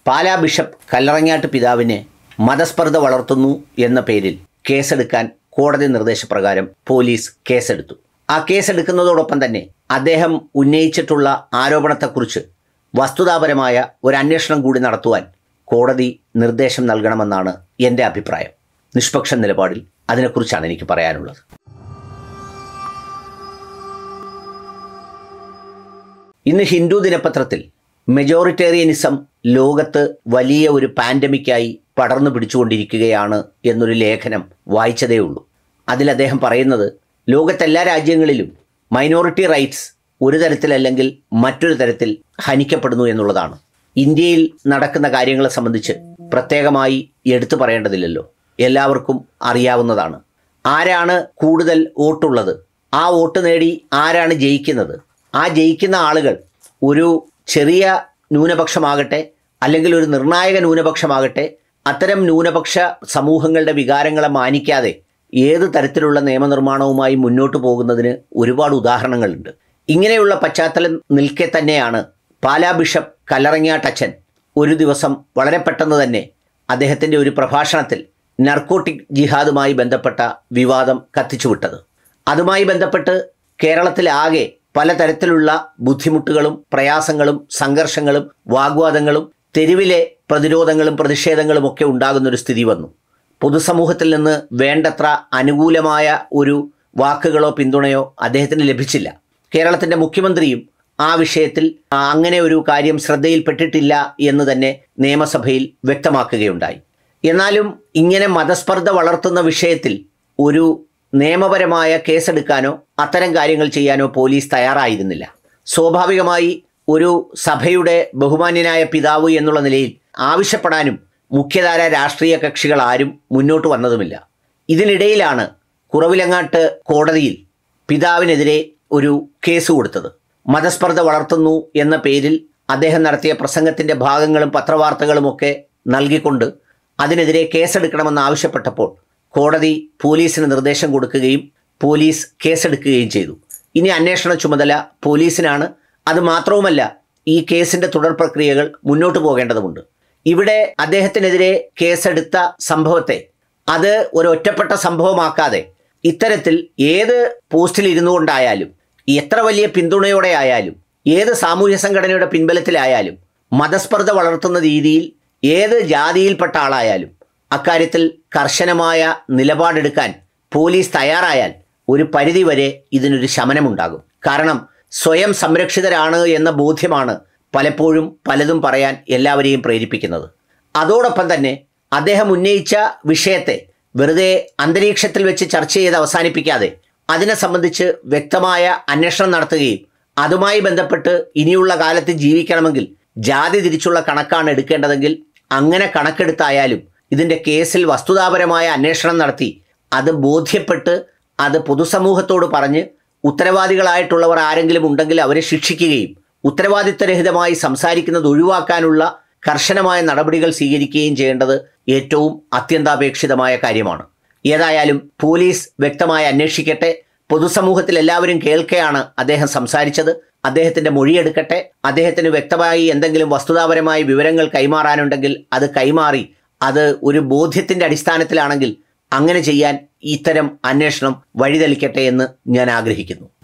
Pala bishop Kallarangatt പിതാവിനെ മതസ്പർദ്ധ വളർത്തുന്നു എന്ന പേരിൽ കേസെടുക്കാൻ കോടതി നിർദ്ദേശപ്രകാരം പോലീസ് കേസെടുത്തു ആ കേസെടുക്കുന്നതോടൊപ്പം തന്നെ അദ്ദേഹം ഉന്നയിച്ചിട്ടുള്ള ആരോപണത്തെക്കുറിച്ച് വസ്തുതാപരമായ ഒരു അന്വേഷണം കൂടി നടത്തുവാൻ കോടതി നിർദ്ദേശം നൽകണമെന്നാണ് എൻ്റെ അഭിപ്രായം നിഷ്പക്ഷ നിലപാടിൽ അതിനെക്കുറിച്ചാണ് എനിക്ക് പറയാനുള്ളത് ഇന്ന് ഹിന്ദു ദിനപത്രത്തിൽ മെജോറിറ്റേറിയനിസം ലോകത്ത് വലിയ ഒരു പാൻഡമിക്കായി പടർന്നു പിടിച്ചുകൊണ്ടിരിക്കുകയാണ് എന്നൊരു ലേഖനം വായിച്ചതേ ഉള്ളൂ അതിൽ അദ്ദേഹം പറയുന്നത് ലോകത്തെല്ലാ രാജ്യങ്ങളിലും മൈനോറിറ്റി റൈറ്റ്സ് ഒരു തരത്തിലല്ലെങ്കിൽ മറ്റൊരു തരത്തിൽ ഹനിക്കപ്പെടുന്നു എന്നുള്ളതാണ് ഇന്ത്യയിൽ നടക്കുന്ന കാര്യങ്ങളെ സംബന്ധിച്ച് പ്രത്യേകമായി എടുത്തു പറയേണ്ടതില്ലല്ലോ എല്ലാവർക്കും അറിയാവുന്നതാണ് ആരാണ് കൂടുതൽ വോട്ടുള്ളത് ആ വോട്ട് നേടി ആരാണ് ജയിക്കുന്നത് ആ ജയിക്കുന്ന ആളുകൾ ഒരു ചെറിയ ന്യൂനപക്ഷമാകട്ടെ അല്ലെങ്കിൽ ഒരു നിർണായക ന്യൂനപക്ഷമാകട്ടെ അത്തരം ന്യൂനപക്ഷ സമൂഹങ്ങളുടെ വികാരങ്ങളെ മാനിക്കാതെ ഏത് തരത്തിലുള്ള നിയമനിർമ്മാണവുമായി മുന്നോട്ട് പോകുന്നതിന് ഒരുപാട് ഉദാഹരണങ്ങളുണ്ട് ഇങ്ങനെയുള്ള പശ്ചാത്തലം നിൽക്കെ തന്നെയാണ് പാലാ ബിഷപ്പ് കല്ലറങ്ങാട്ടച്ചൻ ഒരു ദിവസം വളരെ പെട്ടെന്ന് തന്നെ അദ്ദേഹത്തിൻ്റെ ഒരു പ്രഭാഷണത്തിൽ നർക്കോട്ടിക് ജിഹാദുമായി ബന്ധപ്പെട്ട വിവാദം കത്തിച്ചുവിട്ടത് അതുമായി ബന്ധപ്പെട്ട് കേരളത്തിലാകെ പലതരത്തിലുള്ള ബുദ്ധിമുട്ടുകളും പ്രയാസങ്ങളും സംഘർഷങ്ങളും വാഗ്വാദങ്ങളും തെരുവിലെ പ്രതിരോധങ്ങളും പ്രതിഷേധങ്ങളും ഒക്കെ ഉണ്ടാകുന്നൊരു സ്ഥിതി വന്നു പൊതുസമൂഹത്തിൽ നിന്ന് വേണ്ടത്ര അനുകൂലമായ ഒരു വാക്കുകളോ പിന്തുണയോ അദ്ദേഹത്തിന് ലഭിച്ചില്ല കേരളത്തിൻ്റെ മുഖ്യമന്ത്രിയും ആ വിഷയത്തിൽ ആ, അങ്ങനെ ഒരു കാര്യം ശ്രദ്ധയിൽപ്പെട്ടിട്ടില്ല എന്ന് തന്നെ നിയമസഭയിൽ വ്യക്തമാക്കുകയുണ്ടായി എന്നാലും ഇങ്ങനെ മതസ്പർദ്ധ വളർത്തുന്ന വിഷയത്തിൽ ഒരു നിയമപരമായ കേസെടുക്കാനോ അത്തരം കാര്യങ്ങൾ ചെയ്യാനോ പോലീസ് തയ്യാറായിരുന്നില്ല സ്വാഭാവികമായി ഒരു സഭയുടെ ബഹുമാന്യനായ പിതാവ് എന്നുള്ള നിലയിൽ ആവശ്യപ്പെടാനും മുഖ്യധാര രാഷ്ട്രീയ കക്ഷികൾ ആരും മുന്നോട്ട് വന്നതുമില്ല ഇതിനിടയിലാണ് കുറവിലങ്ങാട്ട് കോടതിയിൽ പിതാവിനെതിരെ ഒരു കേസ് കൊടുത്തത് മതസ്പർദ്ധ വളർത്തുന്നു എന്ന പേരിൽ അദ്ദേഹം നടത്തിയ പ്രസംഗത്തിൻ്റെ ഭാഗങ്ങളും പത്രവാർത്തകളുമൊക്കെ നൽകിക്കൊണ്ട് അതിനെതിരെ കേസെടുക്കണമെന്ന് ആവശ്യപ്പെട്ടപ്പോൾ കോടതി പോലീസിന് നിർദ്ദേശം കൊടുക്കുകയും പോലീസ് കേസെടുക്കുകയും ചെയ്തു ഇനി അന്വേഷണ ചുമതല പോലീസിനാണ് അത് മാത്രവുമല്ല ഈ കേസിൻ്റെ തുടർ പ്രക്രിയകൾ മുന്നോട്ട് പോകേണ്ടതുണ്ട് ഇവിടെ അദ്ദേഹത്തിനെതിരെ കേസെടുത്ത സംഭവത്തെ അത് ഒരു ഒറ്റപ്പെട്ട സംഭവമാക്കാതെ ഇത്തരത്തിൽ ഏത് പോസ്റ്റിൽ ഇരുന്നു കൊണ്ടായാലും എത്ര വലിയ പിന്തുണയോടെ ആയാലും ഏത് സാമൂഹ്യ സംഘടനയുടെ പിൻബലത്തിലായാലും മതസ്പർദ്ധ വളർത്തുന്ന രീതിയിൽ ഏത് ജാതിയിൽപ്പെട്ട ആളായാലും അക്കാര്യത്തിൽ കർശനമായ നിലപാടെടുക്കാൻ പോലീസ് തയ്യാറായാൽ ഒരു പരിധിവരെ ഇതിനൊരു ശമനമുണ്ടാകും കാരണം സ്വയം സംരക്ഷിതരാണ് എന്ന ബോധ്യമാണ് പലപ്പോഴും പലതും പറയാൻ എല്ലാവരെയും പ്രേരിപ്പിക്കുന്നത് അതോടൊപ്പം തന്നെ അദ്ദേഹം ഉന്നയിച്ച വിഷയത്തെ വെറുതെ അന്തരീക്ഷത്തിൽ വെച്ച് ചർച്ച ചെയ്ത് അവസാനിപ്പിക്കാതെ അതിനെ സംബന്ധിച്ച് വ്യക്തമായ അന്വേഷണം നടത്തുകയും അതുമായി ബന്ധപ്പെട്ട് ഇനിയുള്ള കാലത്ത് ജീവിക്കണമെങ്കിൽ ജാതി തിരിച്ചുള്ള കണക്കാണ് എടുക്കേണ്ടതെങ്കിൽ അങ്ങനെ കണക്കെടുത്തായാലും ഇതിൻ്റെ കേസിൽ വസ്തുതാപരമായ അന്വേഷണം നടത്തി അത് ബോധ്യപ്പെട്ട് അത് പൊതുസമൂഹത്തോട് പറഞ്ഞ് ഉത്തരവാദികളായിട്ടുള്ളവർ ആരെങ്കിലും ഉണ്ടെങ്കിൽ അവരെ ശിക്ഷിക്കുകയും ഉത്തരവാദിത്തരഹിതമായി സംസാരിക്കുന്നത് ഒഴിവാക്കാനുള്ള കർശനമായ നടപടികൾ സ്വീകരിക്കുകയും ചെയ്യേണ്ടത് ഏറ്റവും അത്യന്താപേക്ഷിതമായ കാര്യമാണ് ഏതായാലും പോലീസ് വ്യക്തമായി അന്വേഷിക്കട്ടെ പൊതുസമൂഹത്തിൽ എല്ലാവരും കേൾക്കെയാണ് അദ്ദേഹം സംസാരിച്ചത് അദ്ദേഹത്തിന്റെ മൊഴിയെടുക്കട്ടെ അദ്ദേഹത്തിന് വ്യക്തമായി എന്തെങ്കിലും വസ്തുതാപരമായ വിവരങ്ങൾ കൈമാറാനുണ്ടെങ്കിൽ അത് കൈമാറി അത് ഒരു ബോധ്യത്തിന്റെ അടിസ്ഥാനത്തിലാണെങ്കിൽ അങ്ങനെ ചെയ്യാൻ ഇത്തരം അന്വേഷണം വഴിതെളിക്കട്ടെ എന്ന് ഞാൻ ആഗ്രഹിക്കുന്നു